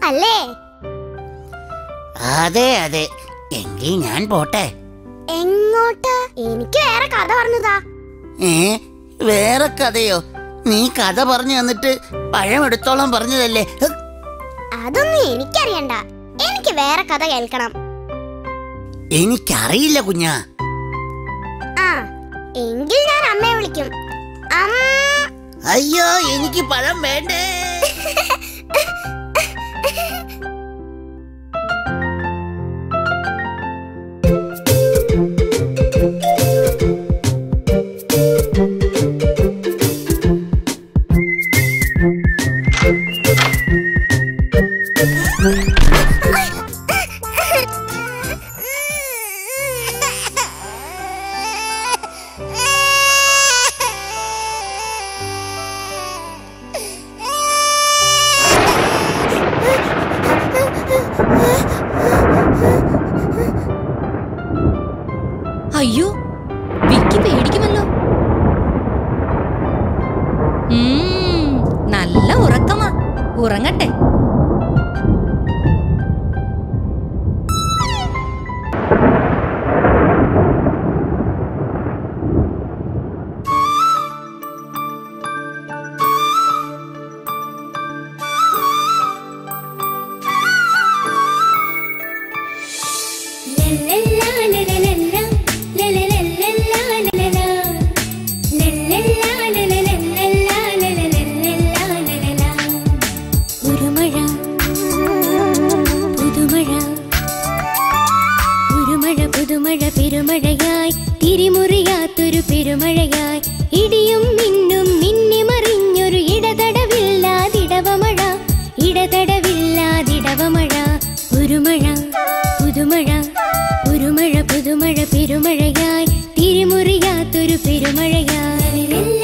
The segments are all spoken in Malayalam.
അല്ലേ അതെ അതെ എങ്കിൽ ഞാൻ പോട്ടെ എങ്ങോട്ട് എനിക്ക് വേറെ കഥ പറഞ്ഞതാ ഏ വേറെ കഥയോ നീ കഥ പറഞ്ഞു തന്നിട്ട് പഴം എടുത്തോളം പറഞ്ഞതല്ലേ ഹ്, അതൊന്നും എനിക്കറിയണ്ട എനിക്ക് വേറെ കഥ കേൾക്കണം എനിക്കറിയില്ല കുഞ്ഞാ ആ എങ്കിൽ ഞാൻ അമ്മയെ വിളിക്കും അമ്മ അയ്യോ എനിക്ക് പഴം വേണ്ടേ അയ്യോ വിക്കി പേടിക്കുമല്ലോ ഉം, നല്ല ഉറക്കമാ ഉറങ്ങട്ടെ ഒരു മഴ പുതുമഴ ഒരു മഴ പുതുമഴ പെരുമഴയായി തിരിമുറിയാത്തൊരു പെരുമഴയായി ഇടിയും മിന്നും മിന്നി മറിഞ്ഞൊരു ഇടതടവില്ലാതിടവമഴ ഇടതടവില്ലാതിടവമഴ ഒരു മഴ പുതുമഴ ഒരു മഴ പുതുമഴ പെരുമഴയായി തിരിമുറിയാത്തൊരു പെരുമഴയായി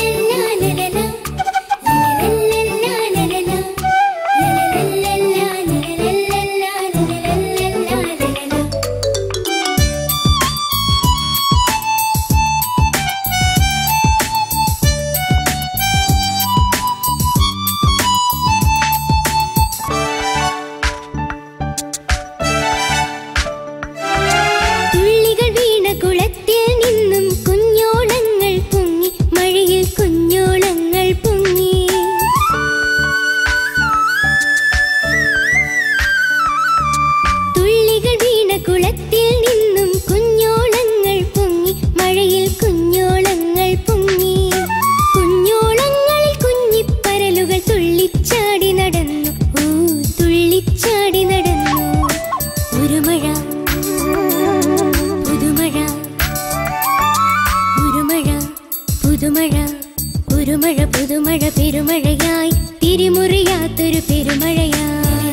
തുള്ളികൾ വീണ കുളത്തിൽ നിന്നും കുഞ്ഞോളങ്ങൾ പൊങ്ങി മഴയിൽ കുഞ്ഞോളങ്ങൾ പൊങ്ങി തുള്ളികൾ വീണ കുളത്തിൽ നിന്നും കുഞ്ഞോളങ്ങൾ പൊങ്ങി മഴയിൽ കുഞ്ഞോളങ്ങൾ പൊങ്ങി കുഞ്ഞോളങ്ങളിൽ കുഞ്ഞിപ്പരലുകൾ തുള്ളിച്ചാടി നടന്നു ഓ തുള്ളിച്ചാടി നടന്നു ഒരു മഴ പുതുമഴ ഒരു മഴ പുതുമഴ ഒരു മഴ പുതുമഴ പെരുമഴയായി തിരിമുറിയാത്തൊരു പെരുമഴയായി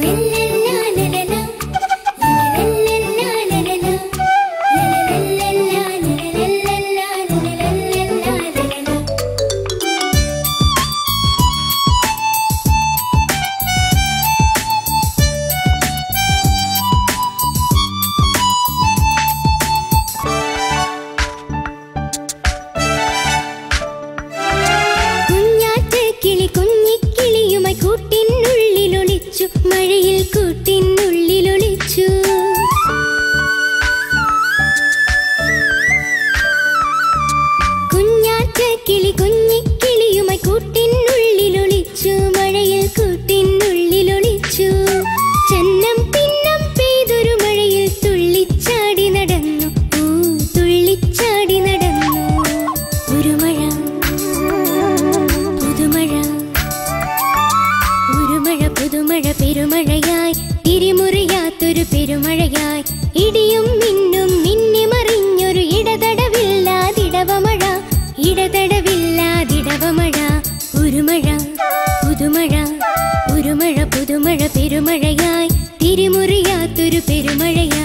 കുഞ്ഞാറ്റ് കിളി കുഞ്ഞിക്കിളിയുമായി കൂട്ടിനുള്ളിലൊളിച്ചു മഴയിൽ കൂട്ടിനുള്ളിലൊളിച്ചു കുഞ്ഞാറ്റ് കിളി കുഞ്ഞിക്കിളിയുമായി കൂട്ടിനുള്ളിലൊളിച്ചു മഴയിൽ കൂട്ടിനുള്ളിലൊളിച്ചു ചെന്നം പിന്നം പെയ്തൊരു മഴയിൽ തുള്ളിച്ചാടി നടന്നു ഓ തുള്ളിച്ചാടി നടന്നു ഒരു മഴ പുതുമഴ ഒരു മഴ പുതുമഴ പെരുമഴയായി തിരിമുറിയാത്തൊരു പെരുമഴയായി ഇടിയും മിന്നും മിന്നി മറിഞ്ഞൊരു ഇടതടവില്ലാതിടവമഴ ഇടതടവില്ലാതിടവമഴ ഒരു മഴ പുതുമഴ ഒരു മഴ പുതുമഴ പെരുമഴയായി തിരിമുറിയാത്തൊരു പെരുമഴയായി